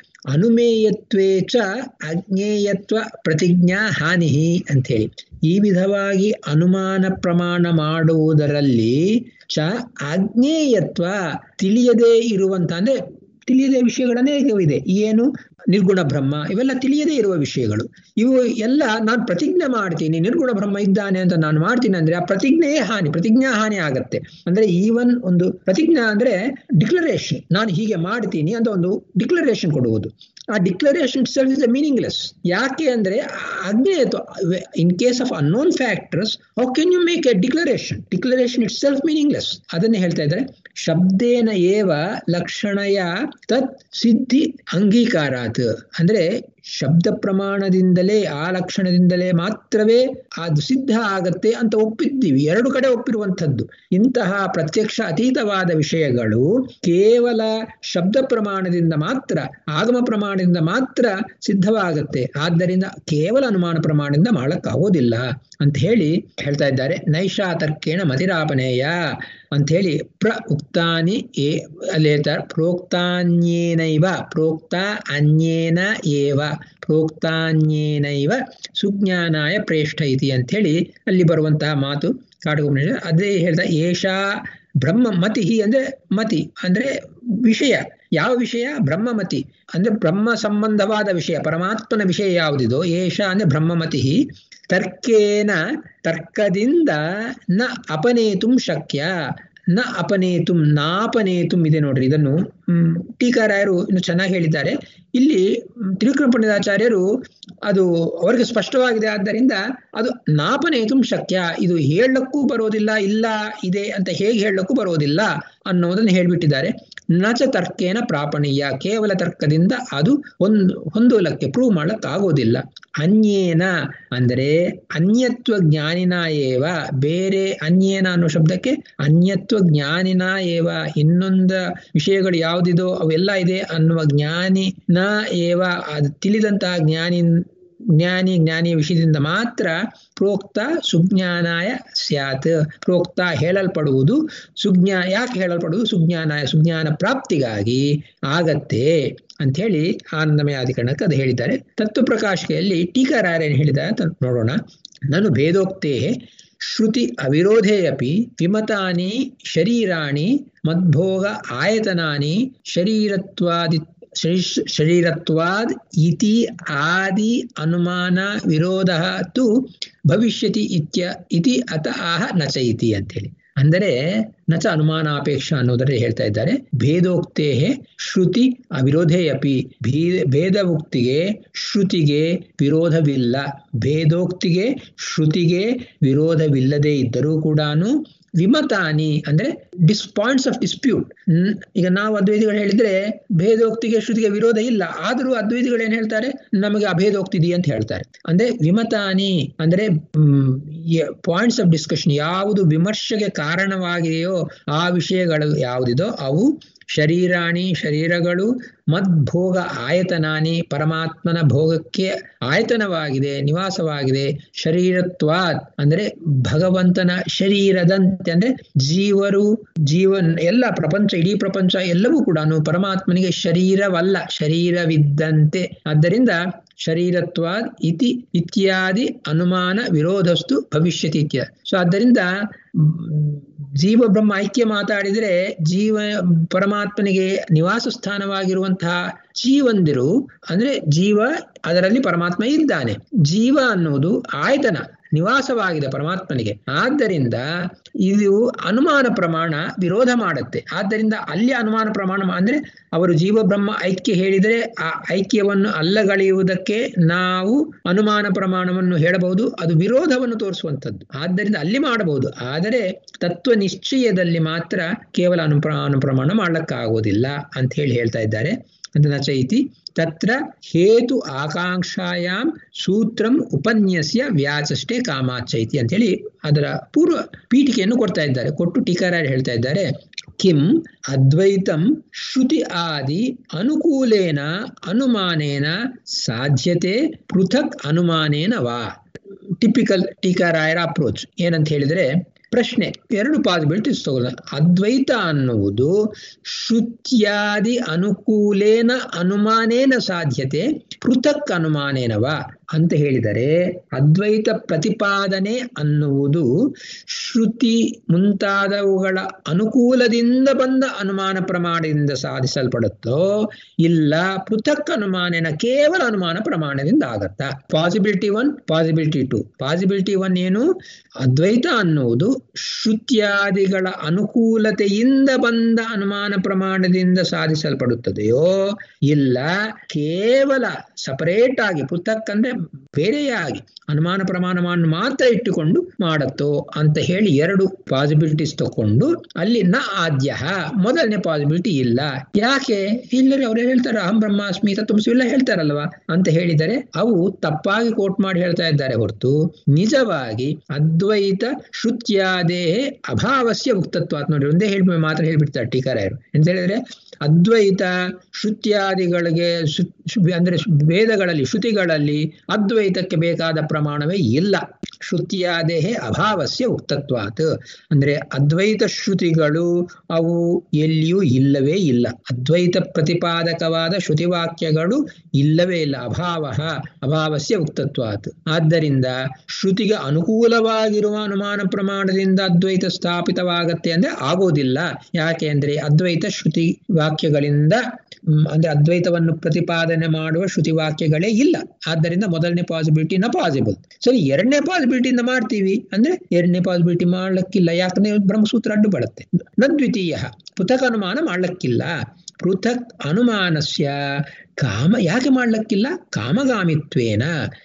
ಅನುಮೇಯತ್ವೇ ಚ ಅಜ್ಞೇಯತ್ವ ಪ್ರತಿಜ್ಞಾ ಹಾನಿ ಅಂಥೇಳಿ ಈ ವಿಧವಾಗಿ ಅನುಮಾನ ಪ್ರಮಾಣ ಮಾಡುವುದರಲ್ಲಿ ಚ ಅಜ್ಞೇಯತ್ವ ತಿಳಿಯದೇ ಇರುವಂತ ಅಂದ್ರೆ ತಿಳಿಯದೇ ವಿಷಯಗಳು ಅನೇಕವಿದೆ ಏನು ನಿರ್ಗುಣ ಬ್ರಹ್ಮ ಇವೆಲ್ಲ ತಿಳಿಯದೇ ಇರುವ ವಿಷಯಗಳು ಇವು ಎಲ್ಲ ನಾನು ಪ್ರತಿಜ್ಞೆ ಮಾಡ್ತೀನಿ ನಿರ್ಗುಣ ಬ್ರಹ್ಮ ಇದ್ದಾನೆ ಅಂತ ನಾನು ಮಾಡ್ತೀನಿ ಅಂದ್ರೆ ಆ ಪ್ರತಿಜ್ಞೆಯೇ ಹಾನಿ ಪ್ರತಿಜ್ಞಾ ಹಾನಿ ಆಗತ್ತೆ ಅಂದ್ರೆ ಈವನ್ ಒಂದು ಪ್ರತಿಜ್ಞಾ ಅಂದ್ರೆ ಡಿಕ್ಲರೇಷನ್ ನಾನು ಹೀಗೆ ಮಾಡ್ತೀನಿ ಅಂತ ಒಂದು ಡಿಕ್ಲರೇಷನ್ ಕೊಡುವುದು ಆ ಡಿಕ್ಲರೇಷನ್ ಸೆಲ್ಫ್ ಇಸ್ ಮೀನಿಂಗ್ಲೆಸ್ ಯಾಕೆ ಅಂದ್ರೆ ಅಜ್ಞೇಯತ್ವ in case of unknown factors how can you make a declaration declaration itself meaningless ಅದನ್ನೇ ಹೇಳ್ತಾ ಇದ್ದಾರೆ ಶಬ್ದೇನ ಏವ ಲಕ್ಷಣಯ ತತ್ ಸಿದ್ಧಿ ಅಂಗೀಕಾರಾತ್ ಅಂದ್ರೆ ಶಬ್ದ ಪ್ರಮಾಣದಿಂದಲೇ ಆ ಲಕ್ಷಣದಿಂದಲೇ ಮಾತ್ರವೇ ಅದು ಸಿದ್ಧ ಆಗತ್ತೆ ಅಂತ ಒಪ್ಪಿದ್ದೀವಿ ಎರಡು ಕಡೆ ಒಪ್ಪಿರುವಂಥದ್ದು ಇಂತಹ ಪ್ರತ್ಯಕ್ಷ ಅತೀತವಾದ ವಿಷಯಗಳು ಕೇವಲ ಶಬ್ದ ಪ್ರಮಾಣದಿಂದ ಮಾತ್ರ ಆಗಮ ಪ್ರಮಾಣದಿಂದ ಮಾತ್ರ ಸಿದ್ಧವಾಗತ್ತೆ ಆದ್ದರಿಂದ ಕೇವಲ ಅನುಮಾನ ಪ್ರಮಾಣದಿಂದ ಮಾಡಕ್ಕಾಗೋದಿಲ್ಲ ಅಂತ ಹೇಳಿ ಹೇಳ್ತಾ ಇದ್ದಾರೆ ನೈಷಾ ತರ್ಕೇಣ ಮತಿರಾಪನೇಯ ಅಂತ ಹೇಳಿ ಪ್ರ ಉಕ್ತಾನಿ ಏ ಅಲ್ಲಿ ಹೇಳ್ತಾರೆ ಪ್ರೋಕ್ತಾನ್ಯೇನೈವ ಪ್ರೋಕ್ತ ಅನ್ಯೇನ ಏವ ಪ್ರೋಕ್ತಾನ್ಯೇನೈವ ಸುಜ್ಞಾನಾಯ ಪ್ರೇಷ್ಠ ಇತಿ ಅಂತ ಹೇಳಿ ಅಲ್ಲಿ ಬರುವಂತಹ ಮಾತು ಕಾಟಕ ಅದೇ ಹೇಳ್ತಾ ಏಷಾ ಬ್ರಹ್ಮ ಮತಿ ಅಂದ್ರೆ ಮತಿ ಅಂದ್ರೆ ವಿಷಯ ಯಾವ ವಿಷಯ ಬ್ರಹ್ಮಮತಿ ಅಂದ್ರೆ ಬ್ರಹ್ಮ ಸಂಬಂಧವಾದ ವಿಷಯ ಪರಮಾತ್ಮನ ವಿಷಯ ಯಾವುದಿದೋ ಏಷ ಅಂದ್ರೆ ಬ್ರಹ್ಮಮತಿ ತರ್ಕೇನ ತರ್ಕದಿಂದ ನ ಅಪನೇತುಂ ಶಕ್ಯ ನ ಅಪನೇತುಂ ನಾಪನೇತುಂ ಇದೆ ನೋಡ್ರಿ ಇದನ್ನು ಹ್ಮ್ ಟೀಕಾರಾಯರು ಇನ್ನು ಚೆನ್ನಾಗಿ ಹೇಳಿದ್ದಾರೆ ಇಲ್ಲಿ ತ್ರಿವಿಕ್ರಮ ಪಂಡಿತಾಚಾರ್ಯರು ಅದು ಅವರಿಗೆ ಸ್ಪಷ್ಟವಾಗಿದೆ ಆದ್ದರಿಂದ ಅದು ನಾಪನೇತುಂ ಶಕ್ಯ ಇದು ಹೇಳಕ್ಕೂ ಬರೋದಿಲ್ಲ ಇಲ್ಲ ಇದೆ ಅಂತ ಹೇಗೆ ಹೇಳಕ್ಕೂ ಬರೋದಿಲ್ಲ ಅನ್ನೋದನ್ನು ಹೇಳ್ಬಿಟ್ಟಿದ್ದಾರೆ ನಚ ತರ್ಕೇನ ಪ್ರಾಪಣೀಯ ಕೇವಲ ತರ್ಕದಿಂದ ಅದು ಒಂದು ಹೊಂದೋಲಕ್ಕೆ ಪ್ರೂವ್ ಮಾಡಕ್ಕಾಗೋದಿಲ್ಲ ಅನ್ಯೇನ ಅಂದರೆ ಅನ್ಯತ್ವ ಜ್ಞಾನಿನ ಏವ ಬೇರೆ ಅನ್ಯೇನ ಅನ್ನೋ ಶಬ್ದಕ್ಕೆ ಅನ್ಯತ್ವ ಜ್ಞಾನಿನ ಏವ ಇನ್ನೊಂದು ವಿಷಯಗಳು ಯಾವುದಿದೋ ಅವೆಲ್ಲ ಇದೆ ಅನ್ನುವ ಜ್ಞಾನಿನ ಏವ ಅದು ತಿಳಿದಂತಹ ಜ್ಞಾನಿ ಜ್ಞಾನಿ ಜ್ಞಾನಿಯ ವಿಷಯದಿಂದ ಮಾತ್ರ ಪ್ರೋಕ್ತ ಸುಜ್ಞಾನಾಯ ಸ್ಯಾತ್ ಪ್ರೋಕ್ತ ಹೇಳಲ್ಪಡುವುದು ಸುಜ್ಞಾ ಯಾಕೆ ಹೇಳಲ್ಪಡುವುದು ಸುಜ್ಞಾನಾಯ ಸುಜ್ಞಾನ ಪ್ರಾಪ್ತಿಗಾಗಿ ಆಗತ್ತೆ ಅಂಥೇಳಿ ಆನಂದಮಯ ಅಧಿಕರಣಕ್ಕೆ ಅದು ಹೇಳಿದ್ದಾರೆ ತತ್ವ ಪ್ರಕಾಶಿಕೆಯಲ್ಲಿ ಟೀಕಾರಾಯರೇನು ಹೇಳಿದ್ದಾರೆ ಅಂತ ನೋಡೋಣ ನಾನು ಭೇದೋಕ್ತೇ ಶ್ರುತಿ ಅವಿರೋಧೇ ಅಪಿ ವಿಮತಾನಿ ಶರೀರಾಣಿ ಮದ್ಭೋಗ ಆಯತನಾನಿ ಶರೀರತ್ವಾದಿ ಶರೀರತ್ವಾದ್ ಇತಿ ಆದಿ ಅನುಮಾನ ವಿರೋಧ ತು ಭವಿಷ್ಯತಿ ಇತ್ಯ ಇತಿ ಅತ ಆಹ ನಚ ಇತಿ ಅಂತೇಳಿ ಅಂದರೆ ನಚ ಅನುಮಾನಾಪೇಕ್ಷ ಅನ್ನೋದರಲ್ಲಿ ಹೇಳ್ತಾ ಇದ್ದಾರೆ ಭೇದೋಕ್ತೇ ಶ್ರುತಿ ಅವಿರೋಧೇ ಅಪಿ ಭೇದ ಉಕ್ತಿಗೆ ಶ್ರುತಿಗೆ ವಿರೋಧವಿಲ್ಲ ಭೇದೋಕ್ತಿಗೆ ಶ್ರುತಿಗೆ ವಿರೋಧವಿಲ್ಲದೆ ಇದ್ದರೂ ಕೂಡ ವಿಮತಾನಿ ಅಂದ್ರೆ ಡಿಸ್ ಪಾಯಿಂಟ್ಸ್ ಆಫ್ ಡಿಸ್ಪ್ಯೂಟ್ ಈಗ ನಾವು ಅದ್ವೈತಿಗಳು ಹೇಳಿದ್ರೆ ಭೇದೋಕ್ತಿಗೆ ಶ್ರುತಿಗೆ ವಿರೋಧ ಇಲ್ಲ ಆದರೂ ಅದ್ವೈತಿಗಳು ಏನ್ ಹೇಳ್ತಾರೆ ನಮಗೆ ಅಭೇದೋಕ್ತಿದಿ ಅಂತ ಹೇಳ್ತಾರೆ ಅಂದ್ರೆ ವಿಮತಾನಿ ಅಂದ್ರೆ ಪಾಯಿಂಟ್ಸ್ ಆಫ್ ಡಿಸ್ಕಷನ್ ಯಾವುದು ವಿಮರ್ಶೆಗೆ ಕಾರಣವಾಗಿದೆಯೋ ಆ ವಿಷಯಗಳು ಯಾವುದಿದೋ ಅವು ಶರೀರಾಣಿ ಶರೀರಗಳು ಮದ್ಭೋಗ ಆಯತನಾನಿ ಪರಮಾತ್ಮನ ಭೋಗಕ್ಕೆ ಆಯತನವಾಗಿದೆ ನಿವಾಸವಾಗಿದೆ ಶರೀರತ್ವಾತ್ ಅಂದ್ರೆ ಭಗವಂತನ ಶರೀರದಂತೆ ಅಂದ್ರೆ ಜೀವರು ಜೀವನ್ ಎಲ್ಲ ಪ್ರಪಂಚ ಇಡೀ ಪ್ರಪಂಚ ಎಲ್ಲವೂ ಕೂಡ ಪರಮಾತ್ಮನಿಗೆ ಶರೀರವಲ್ಲ ಶರೀರವಿದ್ದಂತೆ ಆದ್ದರಿಂದ ಶರೀರತ್ವಾದ್ ಇತಿ ಇತ್ಯಾದಿ ಅನುಮಾನ ವಿರೋಧಸ್ತು ಭವಿಷ್ಯತಿ ಇತ್ಯ ಸೊ ಆದ್ದರಿಂದ ಜೀವ ಬ್ರಹ್ಮ ಐಕ್ಯ ಮಾತಾಡಿದ್ರೆ ಜೀವ ಪರಮಾತ್ಮನಿಗೆ ನಿವಾಸ ಸ್ಥಾನವಾಗಿರುವಂತಹ ಜೀವಂದಿರು ಅಂದ್ರೆ ಜೀವ ಅದರಲ್ಲಿ ಪರಮಾತ್ಮ ಇದ್ದಾನೆ ಜೀವ ಅನ್ನುವುದು ಆಯತನ ನಿವಾಸವಾಗಿದೆ ಪರಮಾತ್ಮನಿಗೆ ಆದ್ದರಿಂದ ಇದು ಅನುಮಾನ ಪ್ರಮಾಣ ವಿರೋಧ ಮಾಡುತ್ತೆ ಆದ್ದರಿಂದ ಅಲ್ಲಿ ಅನುಮಾನ ಪ್ರಮಾಣ ಅಂದ್ರೆ ಅವರು ಜೀವ ಬ್ರಹ್ಮ ಐಕ್ಯ ಹೇಳಿದರೆ ಆ ಐಕ್ಯವನ್ನು ಅಲ್ಲಗಳೆಯುವುದಕ್ಕೆ ನಾವು ಅನುಮಾನ ಪ್ರಮಾಣವನ್ನು ಹೇಳಬಹುದು ಅದು ವಿರೋಧವನ್ನು ತೋರಿಸುವಂಥದ್ದು ಆದ್ದರಿಂದ ಅಲ್ಲಿ ಮಾಡಬಹುದು ಆದರೆ ತತ್ವ ನಿಶ್ಚಯದಲ್ಲಿ ಮಾತ್ರ ಕೇವಲ ಅನುಪ್ರ ಪ್ರಮಾಣ ಮಾಡ್ಲಿಕ್ಕಾಗೋದಿಲ್ಲ ಅಂತ ಹೇಳಿ ಹೇಳ್ತಾ ಇದ್ದಾರೆ ಅಂತ ನಚ ಇತಿ ತತ್ರ ಹೇತು ಆಕಾಂಕ್ಷಾಯಾಮ್ ಸೂತ್ರಂ ಉಪನ್ಯಸ್ಯ ವ್ಯಾಚಷ್ಟೇ ಕಾಮಾಚ ಇತಿ ಅಂತೇಳಿ ಅದರ ಪೂರ್ವ ಪೀಠಿಕೆಯನ್ನು ಕೊಡ್ತಾ ಇದ್ದಾರೆ ಕೊಟ್ಟು ಟೀಕಾರಾಯರು ಹೇಳ್ತಾ ಇದ್ದಾರೆ ಕಿಂ ಅದ್ವೈತಂ ಶ್ರುತಿ ಆದಿ ಅನುಕೂಲೇನ ಅನುಮಾನೇನ ಸಾಧ್ಯತೆ ಪೃಥಕ್ ಅನುಮಾನೇನ ವಾ ಟಿಪಿಕಲ್ ಟೀಕಾರಾಯರ ಅಪ್ರೋಚ್ ಏನಂತ ಹೇಳಿದ್ರೆ ಪ್ರಶ್ನೆ ಎರಡು ಪಾಸಿಬಿಲಿಟೀಸ್ ತಗೊಳ್ಳ ಅದ್ವೈತ ಅನ್ನುವುದು ಶ್ರುತ್ಯಾದಿ ಅನುಕೂಲೇನ ಅನುಮಾನೇನ ಸಾಧ್ಯತೆ ಪೃಥಕ್ ಅನುಮಾನೇನವ ಅಂತ ಹೇಳಿದರೆ ಅದ್ವೈತ ಪ್ರತಿಪಾದನೆ ಅನ್ನುವುದು ಶ್ರುತಿ ಮುಂತಾದವುಗಳ ಅನುಕೂಲದಿಂದ ಬಂದ ಅನುಮಾನ ಪ್ರಮಾಣದಿಂದ ಸಾಧಿಸಲ್ಪಡುತ್ತೋ ಇಲ್ಲ ಪೃಥಕ್ ಅನುಮಾನೇನ ಕೇವಲ ಅನುಮಾನ ಪ್ರಮಾಣದಿಂದ ಆಗತ್ತಾ possibility one possibility two possibility one ಏನು ಅದ್ವೈತ ಅನ್ನುವುದು ಶ್ರುತ್ಯಾದಿಗಳ ಅನುಕೂಲತೆಯಿಂದ ಬಂದ ಅನುಮಾನ ಪ್ರಮಾಣದಿಂದ ಸಾಧಿಸಲ್ಪಡುತ್ತದೆಯೋ ಇಲ್ಲ ಕೇವಲ ಸಪರೇಟ್ ಆಗಿ ಪೃಥಕ್ ಅಂದ್ರೆ ಬೇರೆಯಾಗಿ ಅನುಮಾನ ಪ್ರಮಾಣವನ್ನು ಮಾತ್ರ ಇಟ್ಟುಕೊಂಡು ಮಾಡತ್ತೋ ಅಂತ ಹೇಳಿ ಎರಡು ಪಾಸಿಬಿಲಿಟೀಸ್ ತಕೊಂಡು ಅಲ್ಲಿ ನ ಆದ್ಯ ಮೊದಲನೇ ಪಾಸಿಬಿಲಿಟಿ ಇಲ್ಲ ಯಾಕೆ ಇಲ್ಲರಿ ಅವ್ರು ಹೇಳ್ತಾರೆ ಅಹಂ ಬ್ರಹ್ಮಾಸ್ಮಿ ತತ್ವಮಸಿ ಎಲ್ಲ ಹೇಳ್ತಾರಲ್ವಾ ಅಂತ ಹೇಳಿದರೆ ಅವು ತಪ್ಪಾಗಿ ಕೋಟ್ ಮಾಡಿ ಹೇಳ್ತಾ ಇದ್ದಾರೆ ಹೊರತು ನಿಜವಾಗಿ ಅದ್ವೈತ ಶ್ರುತ್ಯಾದೇ ಅಭಾವಸ್ಯ ಮುಕ್ತತ್ವ ನೋಡಿ ಒಂದೇ ಹೇಳಿ ಮಾತ್ರ ಹೇಳ್ಬಿಡ್ತಾರೆ ಟೀಕಾರಾಯರು ಎಂತ ಹೇಳಿದ್ರೆ ಅದ್ವೈತ ಶ್ರುತ್ಯಾದಿಗಳಿಗೆ ಅಂದ್ರೆ ವೇದಗಳಲ್ಲಿ ಶ್ರುತಿಗಳಲ್ಲಿ ಅದ್ವೈತಕ್ಕೆ ಬೇಕಾದ ಪ್ರಮಾಣವೇ ಇಲ್ಲ ಶ್ರುತಿಯಾದೇಹೇ ಅಭಾವಸ್ಯ ಉಕ್ತತ್ವಾತ್ ಅಂದ್ರೆ ಅದ್ವೈತ ಶ್ರುತಿಗಳು ಅವು ಎಲ್ಲಿಯೂ ಇಲ್ಲವೇ ಇಲ್ಲ ಅದ್ವೈತ ಪ್ರತಿಪಾದಕವಾದ ಶ್ರುತಿವಾಕ್ಯಗಳು ಇಲ್ಲವೇ ಇಲ್ಲ ಅಭಾವ ಅಭಾವಸ್ಯ ಉಕ್ತತ್ವಾತ್ ಆದ್ದರಿಂದ ಶ್ರುತಿಗೆ ಅನುಕೂಲವಾಗಿರುವ ಅನುಮಾನ ಪ್ರಮಾಣದಿಂದ ಅದ್ವೈತ ಸ್ಥಾಪಿತವಾಗತ್ತೆ ಅಂದ್ರೆ ಆಗೋದಿಲ್ಲ ಯಾಕೆ ಅಂದ್ರೆ ಅದ್ವೈತ ಶ್ರುತಿ ವಾಕ್ಯಗಳಿಂದ ಅಂದ್ರೆ ಅದ್ವೈತವನ್ನು ಪ್ರತಿಪಾದನೆ ಮಾಡುವ ಶ್ರುತಿ ವಾಕ್ಯಗಳೇ ಇಲ್ಲ ಆದ್ದರಿಂದ ಮೊದಲನೇ ಪಾಸಿಬಿಲಿಟಿ ನ ಪಾಸಿಬಲ್ ಸರಿ ಎರಡನೇ ಪಾಸಿಬಿಲಿಟಿಯಿಂದ ಮಾಡ್ತೀವಿ ಅಂದ್ರೆ ಎರಡನೇ ಪಾಸಿಬಿಲಿಟಿ ಮಾಡ್ಲಿಕ್ಕಿಲ್ಲ ಯಾಕಂದ್ರೆ ಬ್ರಹ್ಮಸೂತ್ರ ಅಡ್ಡು ಬರುತ್ತೆ ನ ದ್ವಿತೀಯ ಪೃಥಕ್ ಅನುಮಾನ ಮಾಡ್ಲಿಕ್ಕಿಲ್ಲ ಪೃಥಕ್ ಅನುಮಾನಸ್ಯ ಕಾಮ ಯಾಕೆ ಮಾಡ್ಲಿಕ್ಕಿಲ್ಲ ಕಾಮಗಾಮಿತ್ವೇನ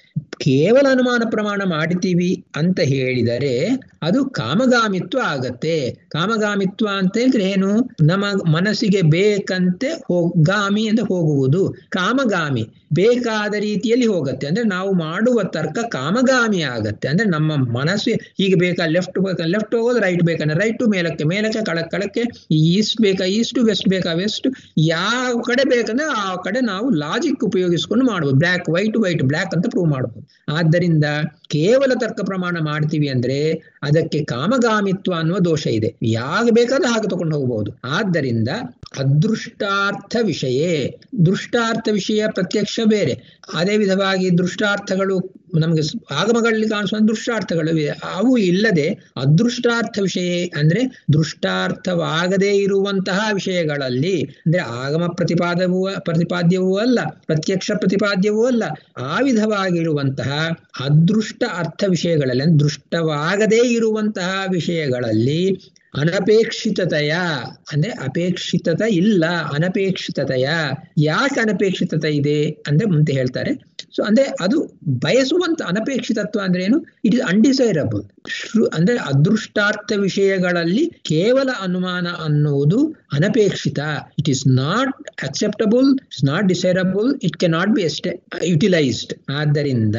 ಕೇವಲ ಅನುಮಾನ ಪ್ರಮಾಣ ಮಾಡ್ತೀವಿ ಅಂತ ಹೇಳಿದರೆ ಅದು ಕಾಮಗಾಮಿತ್ವ ಆಗತ್ತೆ ಕಾಮಗಾಮಿತ್ವ ಅಂತ ಹೇಳಿದ್ರೆ ಏನು ನಮ್ಮ ಮನಸ್ಸಿಗೆ ಬೇಕಂತೆ ಗಾಮಿ ಅಂತ ಹೋಗುವುದು ಕಾಮಗಾಮಿ ಬೇಕಾದ ರೀತಿಯಲ್ಲಿ ಹೋಗುತ್ತೆ ಅಂದ್ರೆ ನಾವು ಮಾಡುವ ತರ್ಕ ಕಾಮಗಾಮಿ ಆಗತ್ತೆ ಅಂದ್ರೆ ನಮ್ಮ ಮನಸ್ಸು ಹೀಗೆ ಬೇಕಾ ಲೆಫ್ಟ್ ಬೇಕಾ ಲೆಫ್ಟ್ ಹೋಗೋದು ರೈಟ್ ಬೇಕಂದ್ರೆ ರೈಟ್ ಮೇಲಕ್ಕೆ ಮೇಲಕ್ಕೆ ಕಳಕ್ ಕಳಕ್ಕೆ ಈಸ್ಟ್ ಬೇಕಾ ಈಸ್ಟ್ ವೆಸ್ಟ್ ಬೇಕಾ ವೆಸ್ಟ್ ಯಾವ ಕಡೆ ಬೇಕಂದ್ರೆ ಆ ಕಡೆ ನಾವು ಲಾಜಿಕ್ ಉಪಯೋಗಿಸ್ಕೊಂಡು ಮಾಡ್ಬೋದು ಬ್ಲ್ಯಾಕ್ ವೈಟ್ ವೈಟ್ ಬ್ಲ್ಯಾಕ್ ಅಂತ ಪ್ರೂವ್ ಮಾಡ್ಬೋದು ಆದ್ದರಿಂದ ಕೇವಲ ತರ್ಕ ಪ್ರಮಾಣ ಮಾಡ್ತೀವಿ ಅಂದ್ರೆ ಅದಕ್ಕೆ ಕಾಮಗಾಮಿತ್ವ ಅನ್ನುವ ದೋಷ ಇದೆ ಯಾಗ ಬೇಕಾದ್ರೆ ಹಾಗೆ ತಗೊಂಡು ಹೋಗಬಹುದು ಆದ್ದರಿಂದ ಅದೃಷ್ಟಾರ್ಥ ವಿಷಯ ದೃಷ್ಟಾರ್ಥ ವಿಷಯ ಪ್ರತ್ಯಕ್ಷ ಬೇರೆ ಅದೇ ವಿಧವಾಗಿ ದೃಷ್ಟಾರ್ಥಗಳು ನಮಗೆ ಆಗಮಗಳಲ್ಲಿ ಕಾಣಿಸುವ ದೃಷ್ಟಾರ್ಥಗಳು ಅವು ಇಲ್ಲದೆ ಅದೃಷ್ಟಾರ್ಥ ವಿಷಯ ಅಂದ್ರೆ ದೃಷ್ಟಾರ್ಥವಾಗದೇ ಇರುವಂತಹ ವಿಷಯಗಳಲ್ಲಿ ಅಂದ್ರೆ ಆಗಮ ಪ್ರತಿಪಾದವೂ ಪ್ರತಿಪಾದ್ಯವೂ ಅಲ್ಲ ಪ್ರತ್ಯಕ್ಷ ಪ್ರತಿಪಾದ್ಯವೂ ಅಲ್ಲ ಆ ವಿಧವಾಗಿರುವಂತಹ ಅದೃಷ್ಟ ಅರ್ಥ ವಿಷಯಗಳಲ್ಲಿ ಅಂದ್ರೆ ದೃಷ್ಟವಾಗದೇ ಇರುವಂತಹ ವಿಷಯಗಳಲ್ಲಿ ಅನಪೇಕ್ಷಿತತೆಯ ಅಂದ್ರೆ ಅಪೇಕ್ಷಿತತ ಇಲ್ಲ ಅನಪೇಕ್ಷಿತತೆಯ ಯಾಕೆ ಅನಪೇಕ್ಷಿತತೆ ಇದೆ ಅಂದ್ರೆ ಮುಂದೆ ಹೇಳ್ತಾರೆ ಸೊ ಅಂದ್ರೆ ಅದು ಬಯಸುವಂತ ಅನಪೇಕ್ಷಿತತ್ವ ಅಂದ್ರೆ ಏನು ಇಟ್ ಇಸ್ ಅನ್ಡಿಸೈರಬಲ್ ಅಂದ್ರೆ ಅದೃಷ್ಟಾರ್ಥ ವಿಷಯಗಳಲ್ಲಿ ಕೇವಲ ಅನುಮಾನ ಅನ್ನುವುದು ಅನಪೇಕ್ಷಿತ it is not acceptable it's not desirable it can not be ಎಸ್ಟೆ ಯುಟಿಲೈಸ್ಡ್ ಆದ್ದರಿಂದ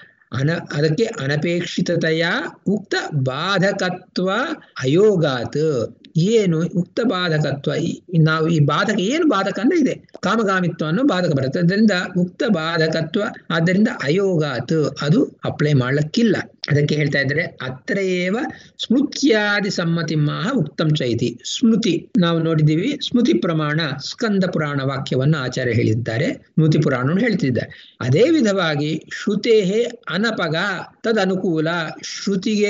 ಅನ ಅದಕ್ಕೆ ಅನಪೇಕ್ಷಿತತೆಯ ಉಕ್ತ ಬಾಧಕತ್ವ ಅಯೋಗಾತ್ ಏನು ಉಕ್ತ ಬಾಧಕತ್ವ ನಾವು ಈ ಬಾಧಕ ಏನು ಬಾಧಕ ಅಂದ್ರೆ ಇದೆ ಕಾಮಗಾಮಿತ್ವ ಅನ್ನೋ ಬಾಧಕ ಬರುತ್ತೆ ಅದರಿಂದ ಉಕ್ತ ಬಾಧಕತ್ವ ಆದ್ದರಿಂದ ಅಯೋಗಾತ್ ಅದು ಅಪ್ಲೈ ಮಾಡ್ಲಿಕ್ಕಿಲ್ಲ ಅದಕ್ಕೆ ಹೇಳ್ತಾ ಇದ್ದಾರೆ ಅತ್ರ ಏವ ಸ್ಮೃತ್ಯಾದಿ ಸಮ್ಮತಿ ಮಾಹ ಉಕ್ತಂ ಚೈತಿ ಸ್ಮೃತಿ ನಾವು ನೋಡಿದ್ದೀವಿ ಸ್ಮೃತಿ ಪ್ರಮಾಣ ಸ್ಕಂದ ಪುರಾಣ ವಾಕ್ಯವನ್ನು ಆಚಾರ್ಯ ಹೇಳಿದ್ದಾರೆ ಸ್ಮೃತಿ ಪುರಾಣ ಹೇಳ್ತಿದ್ದಾರೆ ಅದೇ ವಿಧವಾಗಿ ಶ್ರುತೇಹೇ ಅನಪಗ ತದನುಕೂಲ ಶ್ರುತಿಗೆ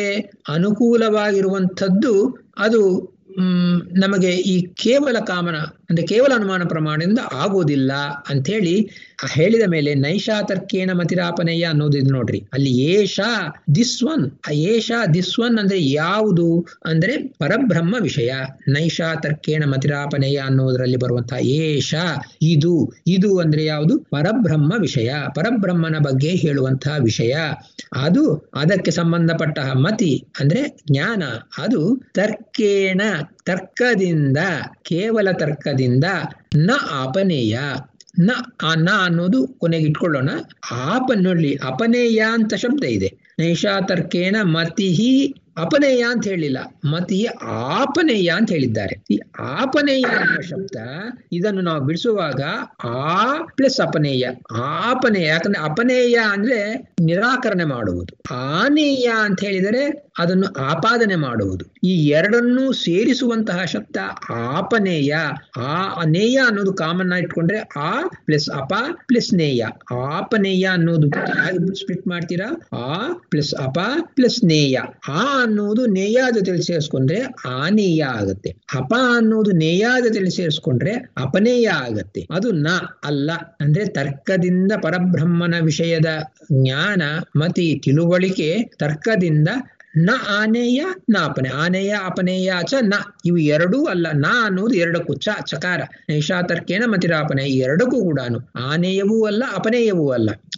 ಅನುಕೂಲವಾಗಿರುವಂಥದ್ದು ಅದು ಹ್ಮ್ ನಮಗೆ ಈ ಕೇವಲ ಕಾಮನ ಅಂದ್ರೆ ಕೇವಲ ಅನುಮಾನ ಪ್ರಮಾಣದಿಂದ ಆಗೋದಿಲ್ಲ ಅಂಥೇಳಿ ಹೇಳಿದ ಮೇಲೆ ನೈಷಾತರ್ಕೇಣ ಮತಿರಾಪನೆಯ ಅನ್ನೋದು ಇದು ನೋಡ್ರಿ ಅಲ್ಲಿ ಏಷ ದಿಸ್ ಒನ್ ಆ ಏಷ ದಿಸ್ ಒನ್ ಅಂದ್ರೆ ಯಾವುದು ಅಂದ್ರೆ ಪರಬ್ರಹ್ಮ ವಿಷಯ ನೈಷಾತರ್ಕೇಣ ಮತಿರಾಪನೆಯ ಅನ್ನೋದರಲ್ಲಿ ಬರುವಂತಹ ಏಷ ಇದು ಇದು ಅಂದ್ರೆ ಯಾವುದು ಪರಬ್ರಹ್ಮ ವಿಷಯ ಪರಬ್ರಹ್ಮನ ಬಗ್ಗೆ ಹೇಳುವಂತಹ ವಿಷಯ ಅದು ಅದಕ್ಕೆ ಸಂಬಂಧಪಟ್ಟ ಮತಿ ಅಂದ್ರೆ ಜ್ಞಾನ ಅದು ತರ್ಕೇಣ ತರ್ಕದಿಂದ ಕೇವಲ ತರ್ಕದಿಂದ ನ ಆಪನೇಯ ನ ಆ ನ ಅನ್ನೋದು ಕೊನೆಗೆ ಇಟ್ಕೊಳ್ಳೋಣ ಆಪ ನೋಡ್ಲಿ ಅಪನೇಯ ಅಂತ ಶಬ್ದ ಇದೆ ನೈಷಾತರ್ಕೇಣ ಮತಿಹಿ ಅಪನೇಯ ಅಂತ ಹೇಳಿಲ್ಲ ಮತಿ ಆಪನೇಯ ಅಂತ ಹೇಳಿದ್ದಾರೆ ಈ ಆಪನೇಯ ಅನ್ನುವ ಶಬ್ದ ಇದನ್ನು ನಾವು ಬಿಡಿಸುವಾಗ ಆ ಪ್ಲಸ್ ಅಪನೇಯ ಆಪನೇಯ ಯಾಕಂದ್ರೆ ಅಪನೇಯ ಅಂದ್ರೆ ನಿರಾಕರಣೆ ಮಾಡುವುದು ಆನೇಯ ಅಂತ ಹೇಳಿದರೆ ಅದನ್ನು ಆಪಾದನೆ ಮಾಡುವುದು ಈ ಎರಡನ್ನೂ ಸೇರಿಸುವಂತಹ ಶಬ್ದ ಆಪನೇಯ ಆ ನೇಯ ಅನ್ನೋದು ಕಾಮನ್ ಆಗಿ ಇಟ್ಕೊಂಡ್ರೆ ಆ ಪ್ಲಸ್ ಅಪ ಪ್ಲಸ್ ನೇಯ ಆಪನೇಯ ಅನ್ನೋದು ಸ್ಪ್ಲಿಟ್ ಮಾಡ್ತೀರಾ ಆ ಪ್ಲಸ್ ಅಪ ಪ್ಲಸ್ ನೇಯ ಆ ಅನ್ನೋದು ನೇಯ ಜೊತೆಲಿ ಸೇರಿಸ್ಕೊಂಡ್ರೆ ಆನೇಯ ಆಗತ್ತೆ ಅಪ ಅನ್ನೋದು ನೇಯ ಜೊತೆಲಿ ಸೇರಿಸ್ಕೊಂಡ್ರೆ ಅಪನೇಯ ಆಗತ್ತೆ ಅದು ನ ಅಲ್ಲ ಅಂದ್ರೆ ತರ್ಕದಿಂದ ಪರಬ್ರಹ್ಮನ ವಿಷಯದ ಜ್ಞಾನ ಮತಿ ತಿಳುವಳಿಕೆ ತರ್ಕದಿಂದ ನ ಆನೇಯ ನ ಅಪನೆ ಆನೇಯ ಅಪನೇಯ ಚ ನ ಇವು ಎರಡೂ ಅಲ್ಲ ನ ಅನ್ನೋದು ಎರಡಕ್ಕೂ ಚ ಚಕಾರ ನೈಷಾತರ್ಕೇನ ಮತಿರಾಪನೆ ಎರಡಕ್ಕೂ ಕೂಡ ಆನೇಯವೂ ಅಲ್ಲ ಅಪನೇಯವೂ ಅಲ್ಲ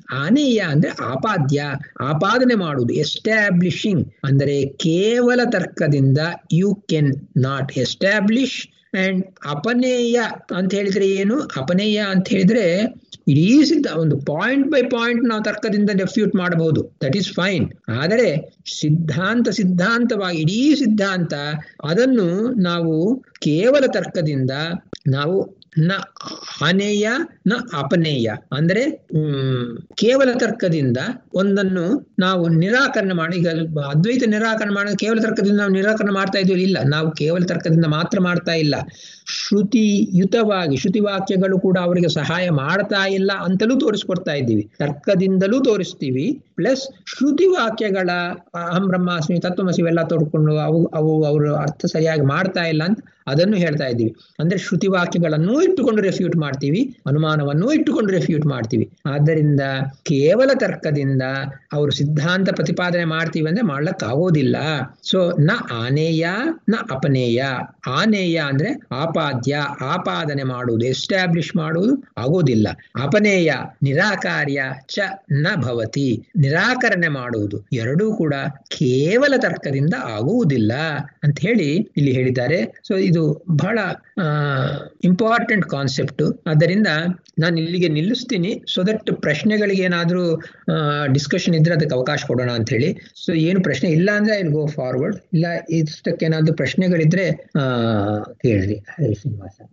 ಆನೇಯ ಅಂದ್ರೆ ಆಪಾದ್ಯ ಆಪಾದನೆ ಮಾಡುವುದು ಎಸ್ಟಾಬ್ಲಿಷಿಂಗ್ ಅಂದರೆ ಕೇವಲ ತರ್ಕದಿಂದ you can not establish and ಅಪನೇಯ ಅಂತ ಹೇಳಿದ್ರೆ ಏನು ಅಪನೇಯ ಅಂತ ಹೇಳಿದ್ರೆ ಇಡೀ ಸಿದ್ಧ ಒಂದು ಪಾಯಿಂಟ್ ಬೈ ಪಾಯಿಂಟ್ ನಾವು ತರ್ಕದಿಂದ ಡೆಫ್ಯೂಟ್ ಮಾಡಬಹುದು ದಟ್ ಈಸ್ ಫೈನ್ ಆದರೆ ಸಿದ್ಧಾಂತ ಸಿದ್ಧಾಂತವಾಗಿ ಇಡೀ ಸಿದ್ಧಾಂತ ಅದನ್ನು ನಾವು ಕೇವಲ ತರ್ಕದಿಂದ ನಾವು ನ ಅನೇಯ ನ ಅಪನೇಯ ಅಂದ್ರೆ ಹ್ಮ್ ಕೇವಲ ತರ್ಕದಿಂದ ಒಂದನ್ನು ನಾವು ನಿರಾಕರಣೆ ಮಾಡಿ ಈಗ ಅದ್ವೈತ ನಿರಾಕರಣೆ ಮಾಡೋದು ಕೇವಲ ತರ್ಕದಿಂದ ನಾವು ನಿರಾಕರಣೆ ಮಾಡ್ತಾ ಇದ್ದೀವಿ ಇಲ್ಲ ನಾವು ಕೇವಲ ತರ್ಕದಿಂದ ಮಾತ್ರ ಮಾಡ್ತಾ ಇಲ್ಲ ಶ್ರುತಿಯುತವಾಗಿ ಶ್ರುತಿ ವಾಕ್ಯಗಳು ಕೂಡ ಅವರಿಗೆ ಸಹಾಯ ಮಾಡ್ತಾ ಇಲ್ಲ ಅಂತಲೂ ತೋರಿಸ್ಕೊಡ್ತಾ ಇದ್ದೀವಿ ತರ್ಕದಿಂದಲೂ ತೋರಿಸ್ತೀವಿ ಪ್ಲಸ್ ಶ್ರುತಿ ವಾಕ್ಯಗಳ ಅಹಂ ಬ್ರಹ್ಮಾಸ್ಮಿ ತತ್ವಮಸಿ ಇವೆಲ್ಲ ತೋಡ್ಕೊಂಡು ಅವು ಅವು ಅವರು ಅರ್ಥ ಸರಿಯಾಗಿ ಮಾಡ್ತಾ ಇಲ್ಲ ಅಂತ ಅದನ್ನು ಹೇಳ್ತಾ ಇದ್ದೀವಿ ಅಂದ್ರೆ ಶ್ರುತಿ ವಾಕ್ಯಗಳನ್ನೂ ಇಟ್ಟುಕೊಂಡು ರೆಫ್ಯೂಟ್ ಮಾಡ್ತೀವಿ ಅನುಮಾನವನ್ನೂ ಇಟ್ಟುಕೊಂಡು ರೆಫ್ಯೂಟ್ ಮಾಡ್ತೀವಿ ಆದ್ದರಿಂದ ಕೇವಲ ತರ್ಕದಿಂದ ಅವರು ಸಿದ್ಧಾಂತ ಪ್ರತಿಪಾದನೆ ಮಾಡ್ತೀವಿ ಅಂದ್ರೆ ಮಾಡ್ಲಕ್ಕಾಗೋದಿಲ್ಲ ಸೊ ನ ಆನೇಯ ನ ಅಪನೇಯ ಆನೇಯ ಅಂದ್ರೆ ಆಪಾದ್ಯ ಆಪಾದನೆ ಮಾಡುವುದು ಎಸ್ಟಾಬ್ಲಿಷ್ ಮಾಡುವುದು ಆಗೋದಿಲ್ಲ ಅಪನೇಯ ನಿರಾಕಾರ್ಯ ಚ ನ ಭವತಿ ನಿರಾಕರಣೆ ಮಾಡುವುದು ಎರಡೂ ಕೂಡ ಕೇವಲ ತರ್ಕದಿಂದ ಆಗುವುದಿಲ್ಲ ಅಂತ ಹೇಳಿ ಇಲ್ಲಿ ಹೇಳಿದ್ದಾರೆ ಸೊ ಇದು ಬಹಳ ಇಂಪಾರ್ಟೆಂಟ್ ಕಾನ್ಸೆಪ್ಟ್ ಆದ್ದರಿಂದ ನಾನು ಇಲ್ಲಿಗೆ ನಿಲ್ಲಿಸ್ತೀನಿ ಸೊ ದಟ್ ಪ್ರಶ್ನೆಗಳಿಗೆ ಏನಾದರೂ ಡಿಸ್ಕಷನ್ ಇದ್ರೆ ಅದಕ್ಕೆ ಅವಕಾಶ ಕೊಡೋಣ ಅಂತ ಹೇಳಿ ಸೊ ಏನು ಪ್ರಶ್ನೆ ಇಲ್ಲ ಅಂದ್ರೆ ಐ ಗೋ ಫಾರ್ವರ್ಡ್ ಇಲ್ಲ ಇಷ್ಟಕ್ಕೆ ಏನಾದ್ರು ಪ್ರಶ್ನೆಗಳಿದ್ರೆ ಕೇಳ್ರಿ ಹರೇ ಶ್ರೀನಿವಾಸ